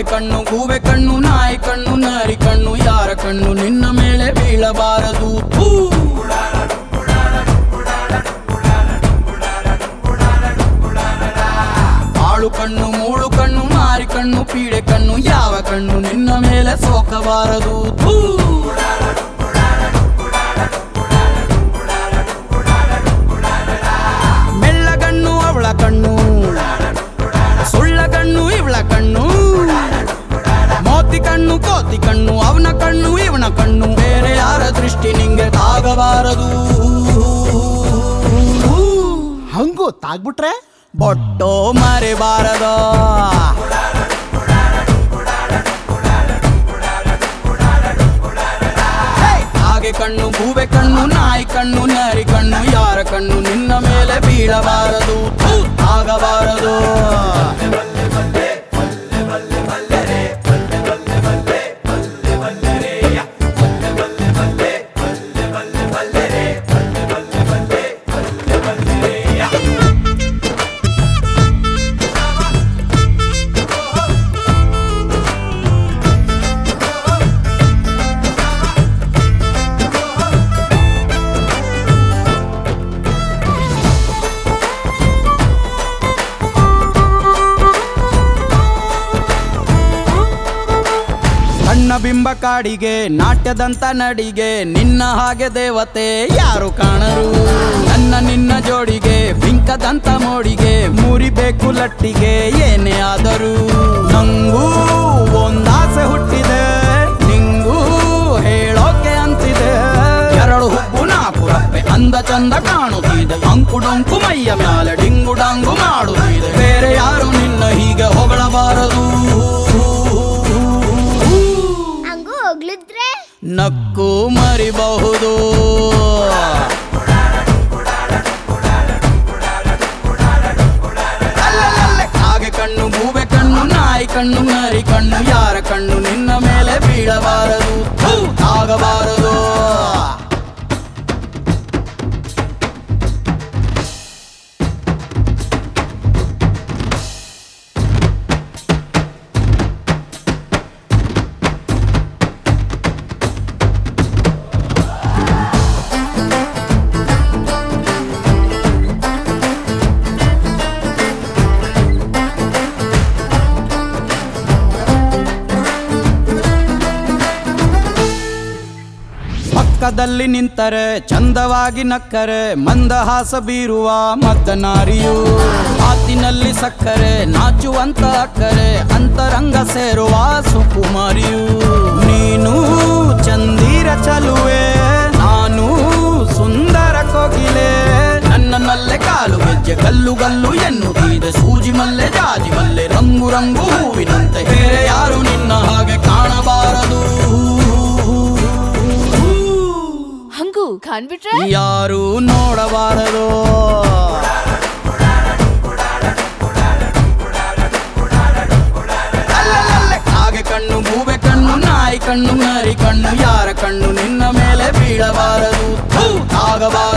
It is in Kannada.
ಕಣ್ಣು ಗೂಬೆ ಕಣ್ಣು ನಾಯಿ ಕಣ್ಣು ನರಿ ಕಣ್ಣು ಯಾರ ಕಣ್ಣು ನಿನ್ನ ಮೇಲೆ ಬೀಳಬಾರದು ಥೂ. ಆಳು ಕಣ್ಣು ಮೂಳು ಕಣ್ಣು ಮಾರಿ ಕಣ್ಣು ಪೀಡೆ ಕಣ್ಣು ಯಾವ ಕಣ್ಣು ನಿನ್ನ ಮೇಲೆ ಸೋಕಬಾರದು ಥೂ. ಮೆಳ್ಳಗಣ್ಣು ಅವಳ ಕಣ್ಣು ಸುಳ್ಳ ಕಣ್ಣು ಇವಳ ಕಣ್ಣು ಮೋತಿ ಕಣ್ಣು ಕೋತಿ ಕಣ್ಣು ಅವನ ಕಣ್ಣು ಇವನ ಕಣ್ಣು ಬೇರೆ ಯಾರ ದೃಷ್ಟಿ ನಿಂಗೆ ತಾಗಬಾರದು ಹಂಗು ತಾಗ್ಬಿಟ್ರೆ ಬೊಟ್ಟೋ ಮರೆಬಾರದ ಹಾಗೆ ಕಣ್ಣು ಗೂಬೆ ಕಣ್ಣು ನಾಯಿ ಕಣ್ಣು ನರಿ ಕಣ್ಣು ಯಾರ ಕಣ್ಣು ನಿನ್ನ ಮೇಲೆ ಬೀಳಬಾರದು ಥು, ಆಗಬಾರದು ಕಣ್ಣ ಬಿಂಬ ಕಾಡಿಗೆ ನಾಟ್ಯದಂತ ನಡಿಗೆ ನಿನ್ನ ಹಾಗೆ ದೇವತೆ ಯಾರು ಕಾಣರು ನನ್ನ ನಿನ್ನ ಜೋಡಿಗೆ ಬಿಂಕದಂತ ಮೋಡಿಗೆ ಮುರಿಬೇಕು ಲಟ್ಟಿಗೆ ಏನೇ ಆದರೂ ನಂಗೂ ಒಂದಾಸೆ ಹುಟ್ಟಿದೆ ನಿಂಗೂ ಹೇಳೋಕೆ ಅಂತಿದೆ ಎರಡು ಹುಬ್ಬು ನಾಲ್ಕು ರಪ್ಪೆ ಅಂದ ಚಂದ ಕಾಣುತ್ತಿದೆ ಅಂಕು ಡೊಂಕು ಮೈಯ ಮ್ಯಾಲೆ ಡಿಂಗು ಡಾಂಗು ಮಾಡುತ್ತಿದೆ ಬೇರೆ ಯಾರು ನಿನ್ನ ಹೀಗೆ ಹೊಗಳಬಾರದು ಹಂಗೂ ಹೋಗ್ಲಿದ್ರೆ ನಕ್ಕು ಮರಿಬಹುದು ಅಲ್ಲಲ್ಲಲ್ಲೇ ಕಾಗೆ ಕಣ್ಣು ಗೂಬೆ ಕಣ್ಣು ನಾಯಿ ಕಣ್ಣು ನರಿ ಕಣ್ಣು ಯಾರ ಕಣ್ಣು ನಿನ್ನ ಮೇಲೆ ಬೀಳಬಾರದು ಥು, ಆಗಬಾರದು ಪಕ್ಕದಲ್ಲಿ ನಿಂತರೆ ಚಂದವಾಗಿ ನಕ್ಕರೆ ಮಂದಹಾಸ ಬೀರುವ ಮದ್ದನಾರಿಯು ಮಾತಿನಲ್ಲಿ ಸಕ್ಕರೆ ನಾಚುವಂತ ಅಕ್ಕರೆ ಅಂತರಂಗ ಸೇರುವ ಸುಕುಮಾರಿಯು ನೀನು ಚಂದಿರ ಚಲುವೆ ನಾನು ಸುಂದರ ಕೋಗಿಲೆ ನನ್ನಲ್ಲೇ ಕಾಲು ಗೆಜ್ಜೆ ಗಲ್ಲು ಗಲ್ಲು ಎನ್ನುತ್ತಿದೆ ಸೂಜಿ ಮಲ್ಲೆ ಜಾಜಿ ಮಲ್ಲೆ ರಂಗು ರಂಗು ಹೂವಿನಂತೆ ಬೇರೆ ಯಾರು ನಿನ್ನ ಹಾಗೆ ಕಾಣಬಾರದು ಹಂಗು ಕಾಣ್ಬಿಟ್ರೆ ಯಾರು ನೋಡಬಾರದು ಅಲ್ಲಲ್ಲಲ್ಲೇ ಕಾಗೆ ಕಣ್ಣು ಗೂಬೆ ಕಣ್ಣು ನಾಯಿ ಕಣ್ಣು ನರಿ ಕಣ್ಣು ಯಾರ ಕಣ್ಣು ನಿನ್ನ ಮೇಲೆ ಬೀಳಬಾರದು ಥು, ಆಗಬಾರದು